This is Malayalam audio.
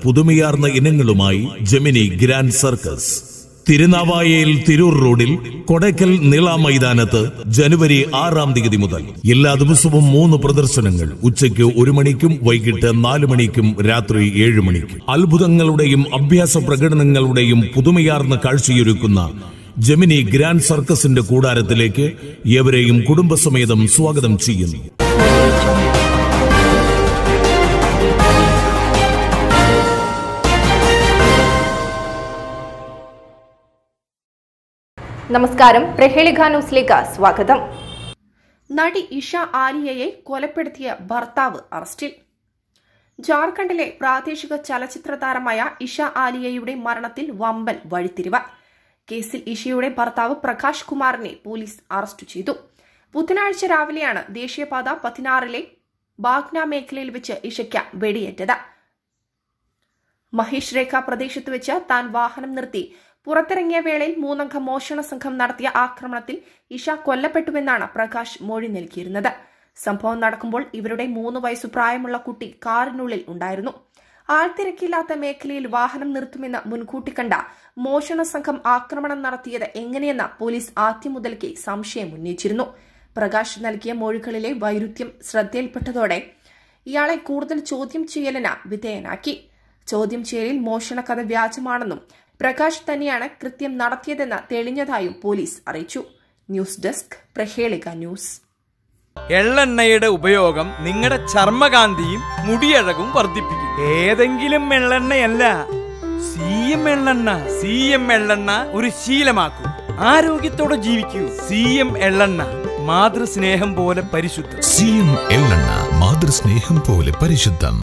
പുതുമയാർന്ന ഇനങ്ങളുമായി ജെമിനി ഗ്രാൻഡ് സർക്കസ് തിരുനാവായയിൽ തിരൂർ റോഡിൽ കൊടയ്ക്കൽ നീള മൈതാനത്ത് ജനുവരി ആറാം തീയതി മുതൽ എല്ലാ ദിവസവും മൂന്ന് പ്രദർശനങ്ങൾ ഉച്ചയ്ക്ക് ഒരു മണിക്കും വൈകിട്ട് നാല് മണിക്കും രാത്രി ഏഴ് മണിക്കും അത്ഭുതങ്ങളുടെയും അഭ്യാസ പ്രകടനങ്ങളുടെയും പുതുമയാർന്ന കാഴ്ചയൊരുക്കുന്ന ജെമിനി ഗ്രാൻഡ് സർക്കസിന്റെ കൂടാരത്തിലേക്ക് ഏവരെയും കുടുംബസമേതം സ്വാഗതം ചെയ്യുന്നു നമസ്കാരം പ്രഹേളിക ന്യൂസിലേക്ക് സ്വാഗതം നടി ഇഷ ആലിയയെ കൊലപ്പെടുത്തിയ ഭർത്താവ് അറസ്റ്റിൽ ജാർഖണ്ഡിലെ പ്രാദേശിക ചലച്ചിത്ര താരമായ ഇഷ ആലിയയുടെ മരണത്തിൽ വമ്പൻ വഴിത്തിരിവ് കേസിൽ ഇഷയുടെ ഭർത്താവ് പ്രകാശ് കുമാറിനെ പോലീസ് അറസ്റ്റ് ചെയ്തു ബുധനാഴ്ച രാവിലെയാണ് ദേശീയപാത പതിനാറിലെ ബാഗ്ന മേഖലയിൽ വെച്ച് ഇഷയ്ക്ക് വെടിയേറ്റത് മഹേഷ് രേഖ പ്രദേശത്ത് വെച്ച് താൻ വാഹനം നിർത്തി പുറത്തിറങ്ങിയ വേളയിൽ മൂന്നംഗ മോഷണ സംഘം നടത്തിയ ആക്രമണത്തിൽ ഇഷ കൊല്ലപ്പെട്ടുവെന്നാണ് പ്രകാശ് മൊഴി നൽകിയിരുന്നത് സംഭവം നടക്കുമ്പോൾ ഇവരുടെ മൂന്ന് വയസ്സു പ്രായമുള്ള കുട്ടി കാറിനുള്ളിൽ ഉണ്ടായിരുന്നു ആൾത്തിരക്കില്ലാത്ത മേഖലയിൽ വാഹനം നിർത്തുമെന്ന് മുൻകൂട്ടി കണ്ട മോഷണ സംഘം ആക്രമണം നടത്തിയത് എങ്ങനെയെന്ന് പോലീസ് ആദ്യം മുതൽക്കേ സംശയം ഉന്നയിച്ചിരുന്നു പ്രകാശ് നൽകിയ മൊഴികളിലെ വൈരുദ്ധ്യം ശ്രദ്ധയിൽപ്പെട്ടതോടെ ഇയാളെ കൂടുതൽ ചോദ്യം ചെയ്യലിന് വിധേയനാക്കി ചോദ്യം ചെയ്യലിൽ മോഷണക്കഥ വ്യാജമാണെന്നും പ്രകാശ് തന്നെയാണ് കൃത്യം നടത്തിയതെന്ന് തെളിഞ്ഞതായും പോലീസ് അറിയിച്ചു ന്യൂസ് ഡെസ്ക് പ്രഹേളിക ന്യൂസ് എള്ളെണ്ണയുടെ ഉപയോഗം നിങ്ങളുടെ ചർമ്മകാന്തിയും മുടിയഴകും വർദ്ധിപ്പിക്കും ഏതെങ്കിലും എള്ളെണ്ണയല്ല സി എം എള്ളെണ്ണ സി എം എള്ളെണ്ണ ഒരു ശീലമാക്കൂ ആരോഗ്യത്തോടെ ജീവിക്കൂ സി എം എള്ളെണ്ണ മാതൃസ്നേഹം പോലെ പരിശുദ്ധം സി എം എള്ളെണ്ണ മാതൃസ്നേഹം പോലെ പരിശുദ്ധം